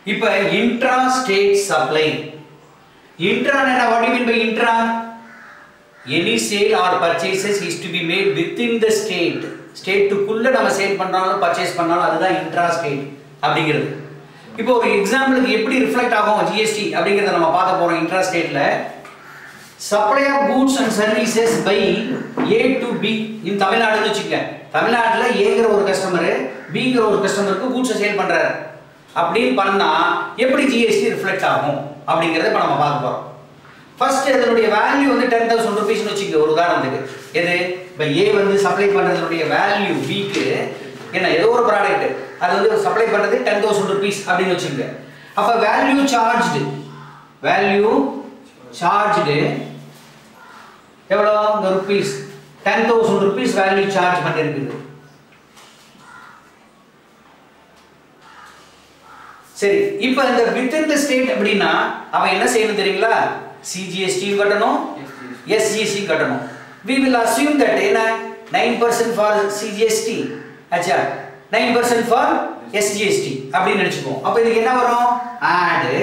இப்போ intra state supply intra என்ன what you mean by intra any sale or purchases is to be made within the state ஸ்டேட்டுக்குள்ள நம்ம sale பண்ணாலும் purchase பண்ணாலும் அதுதான் intra state அப்படிங்கிறது இப்போ ஒரு எக்ஸாம்பிளுக்கு எப்படி ரிஃப்ளெக்ட் ஆகும் ஜிஎஸ்டி அப்படிங்கிறத நம்ம பார்க்க போறோம் இன்ட்ரா ஸ்டேட்ல supply of goods and services by A to B in தமிழ்நாடுன்னு வச்சுக்க தமிழ்நாட்டில் ஏங்கிற ஒரு கஸ்டமர் பிங்கிற ஒரு கஸ்டமருக்கு கூட்ஸை சேல் பண்றாரு அப்படின்னு பண்ணா எப்படி ஜிஎஸ்டி ரிஃப்ளெக்ட் ஆகும் அப்படிங்கிறத இப்போ நம்ம பார்க்க போறோம் ஃபர்ஸ்ட் அதனுடைய வேல்யூ வந்து டென் தௌசண்ட் ருபீஸ்னு வச்சுக்க ஒரு உதாரணத்துக்கு எது இப்போ ஏ வந்து சப்ளை பண்ணுறதுனுடைய வேல்யூ பிக்கு என்ன ஏதோ ஒரு ப்ராடக்ட் அது வந்து சப்ளை பண்ணுறது டென் தௌசண்ட் ருபீஸ் அப்படின்னு வச்சுக்க அப்போ வேல்யூ சார்ஜ்டு வேல்யூ சார்ஜ்டு எவ்வளோ இந்த rupees ten thousand rupees value charge பண்ணிருக்குது சரி இப்போ இந்த வித்தின் த ஸ்டேட் அப்படின்னா அவன் என்ன செய்யணும் தெரியுங்களா சிஜிஎஸ்டி கட்டணும் எஸ்ஜிஎஸ்டி கட்டணும் we will assume that என்ன நைன் பர்சன்ட் ஃபார் சிஜிஎஸ்டி ஆச்சா நைன் பர்சன்ட் ஃபார் எஸ்ஜிஎஸ்டி அப்படின்னு நினச்சிப்போம் அப்போ இதுக்கு என்ன வரும் ஆடு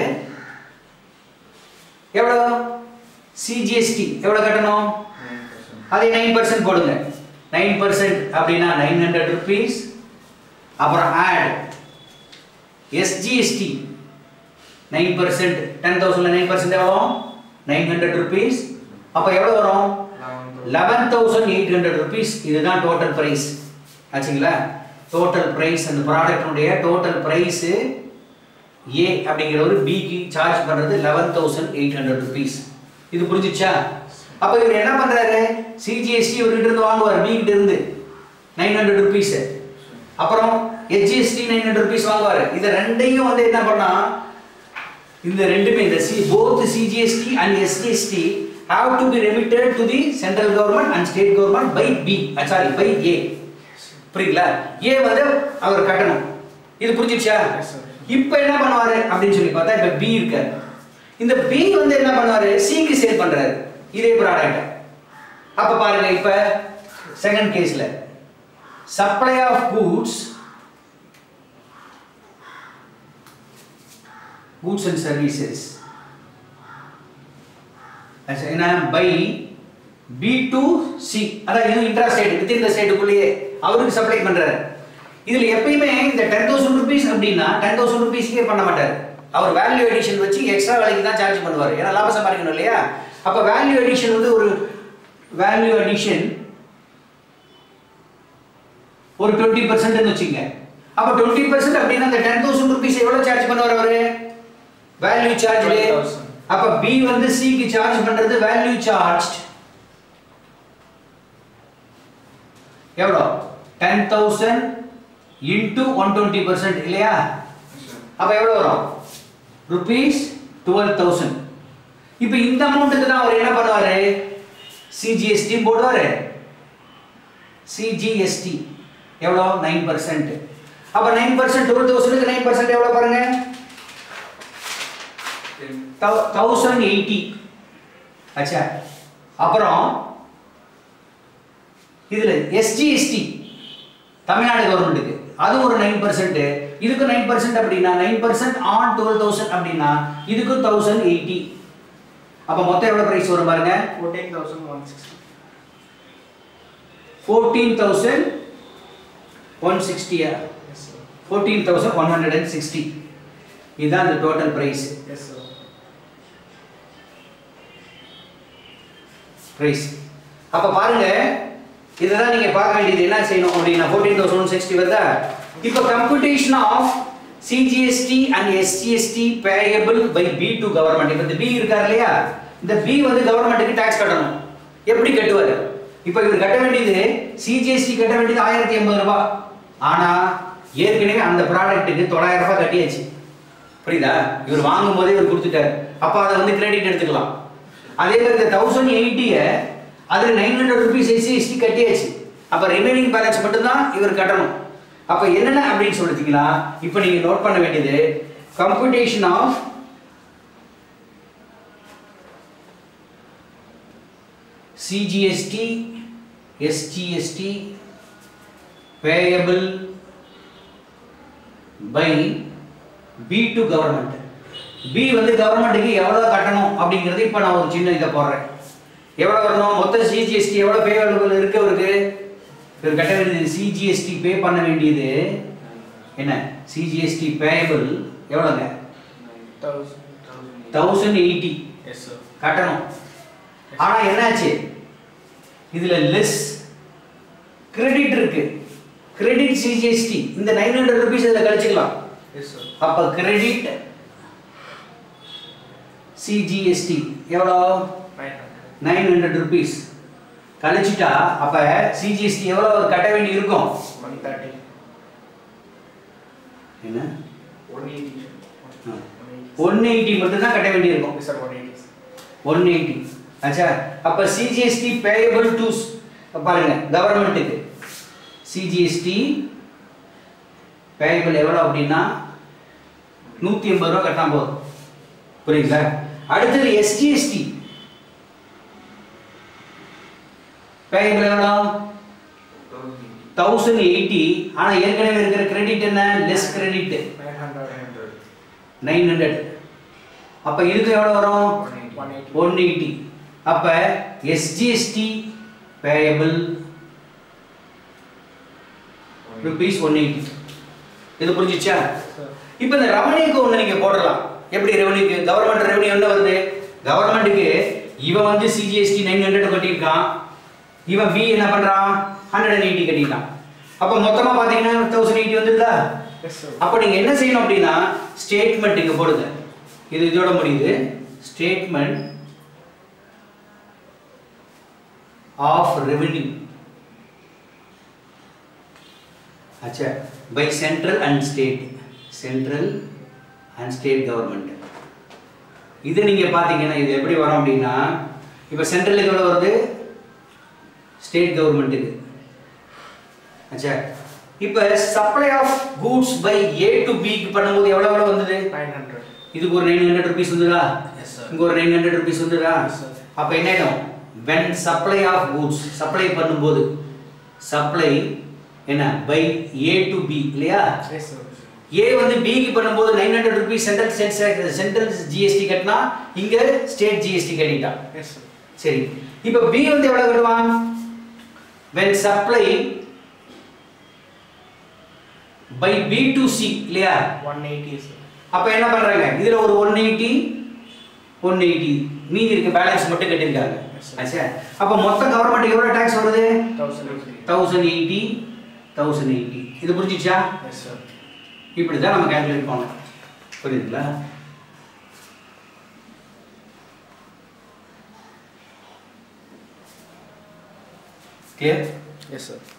எவ்வளோ சிஜிஎஸ்டி எவ்வளோ கட்டணும் அதே நைன் பர்சன்ட் போடுங்க நைன் பர்சன்ட் அப்படின்னா நைன் ஹண்ட்ரட் ருபீஸ் அப்புறம் add SGST nine percent ten தௌசண்ட்ல நைன் பர்சன்ட் எவ்வளோ நைன் ஹண்ட்ரட் ருபீஸ் அப்போ எவ்வளோ வரும் eleven thousand eight hundred rupees இதுதான் டோட்டல் ப்ரைஸ் ஆச்சுங்களா டோட்டல் ப்ரைஸ் அந்த ப்ராடக்டினுடைய டோட்டல் ப்ரைஸு ஏ அப்படிங்கிறவர் பிக்கு சார்ஜ் பண்ணுறது eleven thousand eight hundred rupees இது புரிஞ்சிச்சா அப்போ இவர் என்ன பண்ணுறாரு சிஜிஎஸ்டி இவர்கிட்ட இருந்து வாங்குவார் பி கிட்ட இருந்து நைன் ஹண்ட்ரட் ருபீஸ் அப்புறம் ஹெச்ஜிஎஸ்டி நைன் ஹண்ட்ரட் ருபீஸ் வாங்குவார் இதை ரெண்டையும் வந்து என்ன பண்ணா இந்த ரெண்டுமே இந்த C both CGST and SGST have to be remitted to the central government and state government by B sorry by A புரியுங்களா ஏ வந்து அவர் கட்டணும் இது புரிஞ்சிச்சா இப்போ என்ன பண்ணுவாரு அப்படின்னு சொல்லி பார்த்தா இப்போ பி இருக்காரு இந்த பி வந்து என்ன பண்ணுவாரு சிக்கு சேல் பண்றாரு இதே ப்ராடக்ட் அப்ப பாருங்க இப்ப செகண்ட் கேஸ்ல supply of goods goods and services என்ன பை பி டு சி அதான் இது இன்ட்ரா ஸ்டேட் வித்தின் த ஸ்டேட்டுக்குள்ளேயே அவருக்கு சப்ளை பண்றாரு இதுல எப்பயுமே இந்த டென் தௌசண்ட் ருபீஸ் அப்படின்னா டென் தௌசண்ட் ருபீஸ்க்கே பண்ண மாட்டார் அவர் வேல்யூ எடிஷன் வச்சு எக்ஸ்ட்ரா விலைக்கு தான் சார்ஜ் பண்ணுவார் ஏன்னா லாபம் சம்பாதிக்கணும் இல்லையா அப்போ வேல்யூ எடிஷன் வந்து ஒரு வேல்யூ அடிஷன் ஒரு டுவெண்ட்டி பர்சன்ட்னு வச்சுங்க அப்போ டுவெண்ட்டி பர்சன்ட் அப்படின்னா அந்த டென் தௌசண்ட் ருபீஸ் எவ்வளோ சார்ஜ் பண்ணுவார் அவரு வேல்யூ சார்ஜ் 12,000. அப்போ பி வந்து சிக்கு சார்ஜ் பண்றது வேல்யூ சார்ஜ் எவ்வளோ ten thousand into one twenty percent இல்லையா அப்போ எவ்வளோ வரும் ருபீஸ் டுவெல் தௌசண்ட் இப்போ இந்த அமௌண்ட்டுக்கு தான் அவர் என்ன பண்ணுவாரு சிஜிஎஸ்டி போடுவாரு சிஜிஎஸ்டி எவ்வளோ நைன் பர்சன்ட் அப்போ நைன் பர்சன்ட் டுவெல் தௌசண்ட்க்கு நைன் பர்சன்ட் எவ்வளோ பாருங்க தௌசண்ட் எயிட்டி ஆச்சா அப்புறம் இதுல எஸ்ஜிஎஸ்டி தமிழ்நாடு கவர்மெண்ட்டுக்கு அது ஒரு நைன் பர்சன்ட் இதுக்கு நைன் பர்சன்ட் அப்படின்னா nine percent on twelve thousand அப்படின்னா இதுக்கு தௌசண்ட் எயிட்டி அப்போ மொத்தம் எவ்வளோ ப்ரைஸ் வரும் பாருங்க fourteen thousand one sixty. Fourteen thousand one சிக்ஸ்டியா Yes, sir. Fourteen thousand one hundred and sixty இதுதான் இந்த total price Yes, sir. Price அப்போ பாருங்க இதெல்லாம் நீங்க பார்க்க வேண்டியது என்ன செய்யணும் அப்படின்னா ஃபோர்டீன் தௌசண்ட் ஒன் சிக்ஸ்டி வருதா இப்போ computation of CGST and SGST payable by B to government இப்போ இந்த பி இருக்கார் இல்லையா இந்த பி வந்து கவர்மெண்ட்டுக்கு டாக்ஸ் கட்டணும் எப்படி கட்டுவார் இப்போ இவர் கட்ட வேண்டியது சிஜிஎஸ்டி கட்ட வேண்டியது ஆயிரத்தி எண்பது ரூபாய் ஆனா ஏற்கனவே அந்த ப்ராடக்ட்டுக்கு தொள்ளாயிரம் ரூபாய் கட்டியாச்சு புரியுதா இவர் வாங்கும் போதே இவர் கொடுத்துட்டாரு அப்போ அதை வந்து கிரெடிட் எடுத்துக்கலாம் அதே மாதிரி இந்த தௌசண்ட் எயிட்டியை அதில் நைன் ஹண்ட்ரட் ருபீஸ் எஸ்சி கட்டியாச்சு அப்போ ரிமைனிங் பேலன்ஸ் மட்டும்தான் இவர் கட்டணும் அப்போ என்னென்ன அப்படின்னு சொல்லிட்டீங்களா இப்போ நீங்கள் நோட் பண்ண வேண்டியது computation of CGST SGST payable by B to government B வந்து கவர்மெண்ட்டுக்கு எவ்வளோ கட்டணும் அப்படிங்கிறது இப்போ நான் ஒரு சின்ன இதை போடுறேன் எவ்வளோ வரணும் மொத்த சிஜிஎஸ்டி எவ்வளோ பே இருக்கு அவருக்கு இவர் கட்ட வேண்டியது சிஜிஎஸ்டி பே பண்ண வேண்டியது என்ன சிஜிஎஸ்டி பேயபிள் எவ்வளோங்க தௌசண்ட் எயிட்டி எஸ் சார் கட்டணும் ஆனால் என்னாச்சு இதில் லெஸ் கிரெடிட் இருக்கு கிரெடிட் சிஜிஎஸ்டி இந்த நைன் ஹண்ட்ரட் ருபீஸ் இதில் கழிச்சுக்கலாம் எஸ் சார் அப்போ கிரெடிட் சிஜிஎஸ்டி எவ்வளோ nine hundred nine hundred rupees கழிச்சிட்டா அப்போ சிஜிஎஸ்டி எவ்வளோ அவர் கட்ட வேண்டி இருக்கும் ஒன் தேர்ட்டி என்ன ஒன் எயிட்டி ஒன் எயிட்டி மட்டும் தான் கட்ட வேண்டியிருக்கும் sir one eighty one eighty ஆச்சா அப்போ சிஜிஎஸ்டி பேயபிள் டு பாருங்க கவர்மெண்ட்டுக்கு சிஜிஎஸ்டி பேயபிள் எவ்வளோ அப்படின்னா நூற்றி எண்பது ரூபா கட்டினா போதும் புரியுங்களா அடுத்தது எஸ்டிஎஸ்டி பேயபிள் எவ்வளோ தௌசண்ட் எயிட்டி ஆனால் ஏற்கனவே இருக்கிற கிரெடிட் என்ன less credit nine hundred hundred nine hundred அப்போ இதுக்கு எவ்வளோ வரும் ஒன் எயிட்டி ஒன் எயிட்டி அப்போ SGST payable rupees one eighty இது புரிஞ்சிச்சா சார் இப்போ இந்த ரெவன்யூக்கு ஒன்று நீங்கள் போடலாம் எப்படி ரெவன்யூக்கு கவர்மெண்ட் ரெவன்யூ என்ன வருது கவர்மெண்ட்டுக்கு இவன் வந்து சிஜிஎஸ்டி நைன் ஹண்ட்ரட் கட்டியிருக்கான் இவன் பி என்ன பண்ணுறான் ஹண்ட்ரட் அண்ட் எயிட்டி கட்டியிருக்கான் அப்போ மொத்தமாக பார்த்தீங்கன்னா தௌசண்ட் எயிட்டி வந்துருதா எஸ் சார் அப்போ நீங்கள் என்ன செய்யணும் அப்படின்னா ஸ்டேட்மெண்ட் இங்கே போடுங்க இது இதோட முடியுது ஸ்டேட்மெண்ட் ஆஃப் ரெவென்யூ अच्छा by central and state central and state government இது நீங்க பாத்தீங்கன்னா இது எப்படி வரும் அப்படின்னா இப்போ சென்ட்ரலுக்கு எவ்வளவு வருது ஸ்டேட் கவர்மெண்ட்டுக்கு ஆச்சா இப்போ supply of goods by A to பிக்கு பண்ணும்போது எவ்வளவு எவ்வளவு வந்தது நைன் ஹண்ட்ரட் இதுக்கு ஒரு நைன் ஹண்ட்ரட் ருபீஸ் வந்துதா எஸ் சார் இங்க ஒரு நைன் ஹண்ட்ரட் ருபீஸ் வந்துதா Yes, sir. அப்போ என்ன ஆயிடும் when supply of goods supply பண்ணும்போது சப்ளை என்ன பை ஏ டு பி இல்லையா எஸ் சார் ஏ வந்து பிக்கு பண்ணும்போது nine hundred rupees central state central GST கட்டினா இங்க ஸ்டேட் ஜிஎஸ்டி கட்டிட்டான் எஸ் சார் சரி இப்போ பி வந்து எவ்வளவு கட்டுவான் when supply by B to C இல்லையா ஒன் எயிட்டி சார் அப்ப என்ன பண்றாங்க இதுல ஒரு ஒன் எயிட்டி ஒன் எயிட்டி மீதி இருக்க பேலன்ஸ் மட்டும் கட்டியிருக்காங்க Yes, sir. ஆச்சா அப்ப மொத்த கவர்மெண்ட் எவ்வளவு டாக்ஸ் வருது thousand eighty thousand eighty thousand eighty இது புரிஞ்சிச்சா எஸ் சார் இப்படி தான் நம்ம கால்குலேட் பண்ணோம் புரியுதுங்களா கிளியர் எஸ் சார்